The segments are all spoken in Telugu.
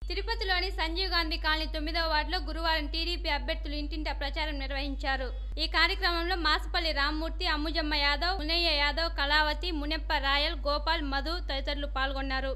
తిరుపతిలోని సంజీవ్ గాంధీ కాలనీ తొమ్మిదవ వార్డులో గురువారం టీడీపీ అభ్యర్థులు ఇంటింటా ప్రచారం నిర్వహించారు ఈ కార్యక్రమంలో మాసపల్లి రామ్మూర్తి అమ్ముజమ్మ యాదవ్ మునయ్య యాదవ్ కళావతి మునెప్ప రాయల్ గోపాల్ మధు తదితరులు పాల్గొన్నారు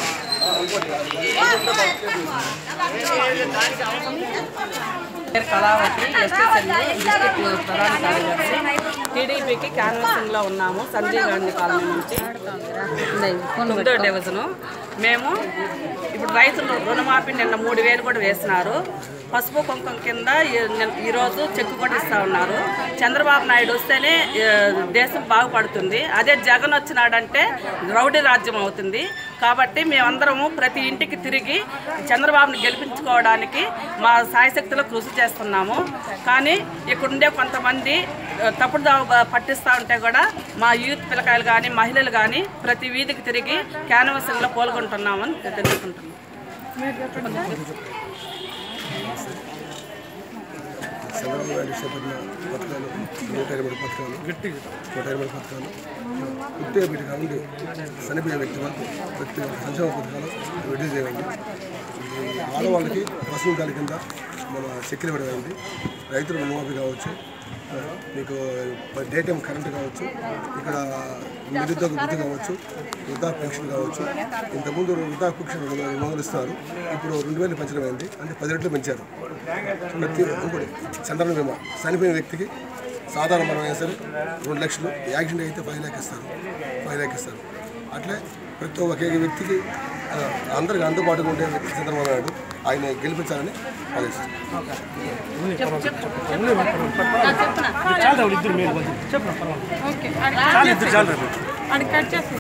పేరు కళావతి ఎస్టీ సెల్ డిస్ట్రిక్ట్ ప్రధాన కార్యదర్శి టీడీపీకి క్యాన్వాసింగ్లో ఉన్నాము సంజయ్ గాంధీ కాలనీ నుంచి తొమ్మిదో డివిజను మేము ఇప్పుడు రైతులు రుణమాఫీ నిన్న మూడు వేలు కూడా వేసినారు పసుపు కుంకుమ కింద ఈ- నిన్న- ఈరోజు చెక్కు కూడా ఇస్తా ఉన్నారు చంద్రబాబు నాయుడు వస్తేనే ఆ, దేశం బాగుపడుతుంది అదే జగన్ వచ్చినాడంటే రౌడీ రాజ్యం అవుతుంది కాబట్టి మేమందరము ప్రతి ఇంటికి తిరిగి చంద్రబాబుని గెలిపించుకోవడానికి మా సాయశక్తిలో కృషి చేస్తున్నాము కానీ ఇక్కడుండే కొంతమంది ఆ, తప్పుడు దావ పట్టిస్తూ ఉంటే కూడా మా యూత్ పిల్లకాయలు కానీ మహిళలు కానీ ప్రతి వీధికి తిరిగి క్యాన్వాసింగ్లో పాల్గొంటున్నామని తెలుసుకుంటున్నాం చంద్రబాబు నాయుడు చేపట్టిన పథకాలు నూట ఇరవై మూడు పథకాలు గట్టి నూట ఇరవై మూడు పథకాలు పుట్టే బిడ్డగా ఉండి చనిపోయే వ్యక్తి వరకు వ్యక్తి సంక్షేమ పథకాలు విడుదల చేయండి ఈ ఆడవాళ్ళకి వసంతాల కింద మన చక్కెర పడమైంది రైతులు రుణమాఫీ కావచ్చు మీకు డే టైం కరెంట్ కావచ్చు ఇక్కడ నిరుద్యోగ వృద్ధి కావచ్చు వృద్ధా పెన్షన్ కావచ్చు ఇంతకుముందు వృద్ధా పెన్షన్ రెండు వేల వందలు ఇస్తున్నారు ఇప్పుడు రెండు వేలు పెంచడం అయింది అంటే పది రెట్లు పెంచారు ప్రతి ఇంకోటి చంద్రన బీమా చనిపోయిన వ్యక్తికి సాధారణ మరణం అయినా సరే రెండు లక్షలు యాక్సిడెంట్ అయితే ఫైవ్ ల్యాక్ ఇస్తారు ఫైవ్ ల్యాక్ ఇస్తారు అట్లే ప్రతి ఒక్క వ్యక్తికి ఆ, అందరికి అందుబాటులో ఉండే వ్యక్తి చంద్రబాబు నాయుడు ఆయన గెలిపించాలని ఆలోచిస్తారు చాలా ఇద్దరు మీరు కొంచెం చెప్పండి పర్వాలేదు చాలా ఇద్దరు చాలా